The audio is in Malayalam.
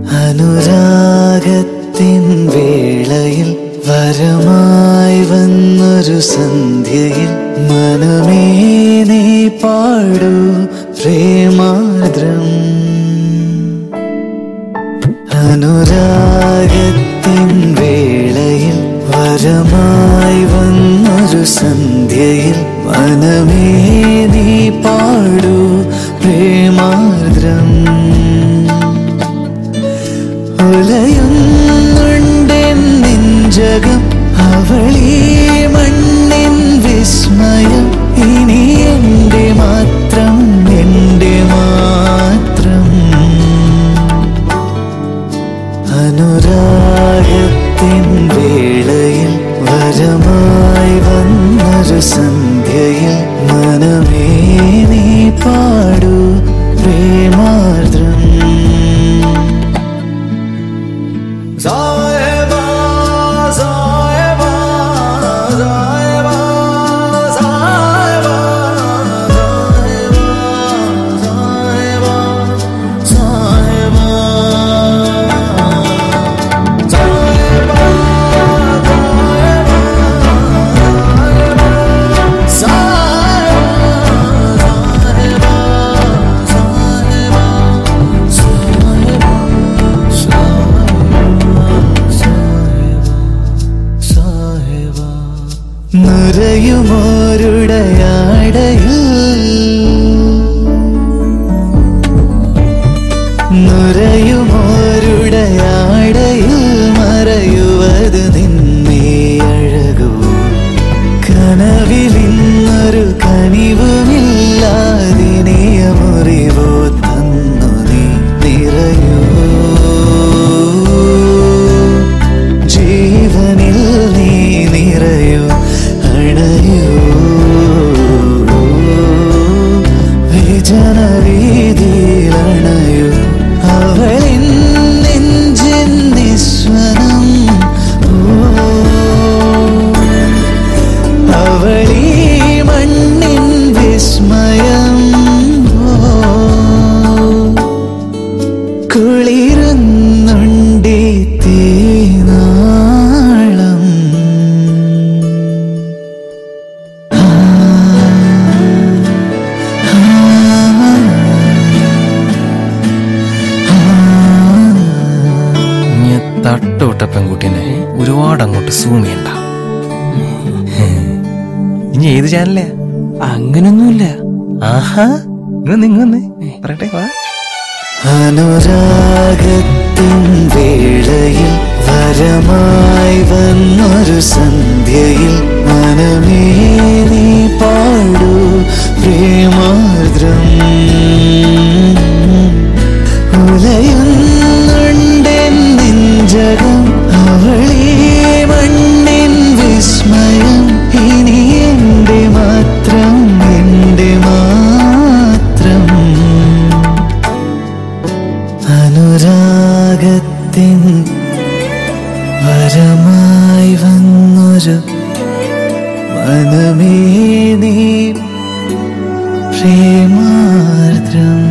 അനുരാഗത്തിൻ വേളയിൽ വരമായി വന്നൊരു സന്ധ്യയിൽ മനമേ നീ പാടൂ പ്രേമാദ്രം അനുരാഗത്തിൻ വേളയിൽ വരമായി വന്നൊരു സന്ധ്യയിൽ മനമേ നീ പാടൂ പ്രേമാദ്രം ഉലയുന്നുണ്ടെൻ നെഞ്ചകം അവളീ മണ്ണിൻ വിസ്മയം ഇനി എന്റെ മാത്രം എന്റെ മാത്രം അനുരാഗത്തിൻ വേളയിൽ വരമായി വന്നൊരു സന്ധ്യയിൽ മനമേ നീ പാടൂ പ്രേമാർദ്രം സായബാ സായബാ സായബാ സായബാ സായബാ സായബാ സായബാ നുരയുമോരുടയാടയിൽ നുരയുമോരുടയാടയിൽ മറയുവത് നിന്നേ അഴകൂ കനവിലിന്നൊരു കനിവുമില്ലാതിനിയ മുറിവോ തന്നു നീ നിറയൂ ജീവനിൽ നീ നിറയൂ അണയൂ വിജനവീതിയിലണയൂ അവളിൻ നെഞ്ചിൻ നിസ്വനം ഓ അവളീ മണ്ണിൻ വിസ്മയം ഓ, കുളിരുന്നുണ്ടി തീനാളം ആ, ഇനി തട്ടുവിട്ട പെൺകുട്ടീനെ ഒരുപാട് അങ്ങോട്ട് സൂം ചെയ്യണ്ട ഇനി ഏത് ചാനലേ അങ്ങനൊന്നുമില്ല ആഹാ ഇങ്ങ് നിങ്ങന്ന് പറയട്ടെ വാ അനുരാഗത്തിൻ വേളയിൽ വരമായി വന്നൊരു സന്ധ്യയിൽ മനമേ നീ പാടൂ പ്രേമാർദ്രം ഉലയുന്നുണ്ടെൻ നെഞ്ചകം അവളീ മണ്ണിൻ വിസ്മയം ഇനി എന്റെ മാത്രം എന്റെ മാത്രം അനുരാഗത്തിൻ വരമായി വന്നൊരു മനമേ നീ പ്രേമാർദ്രം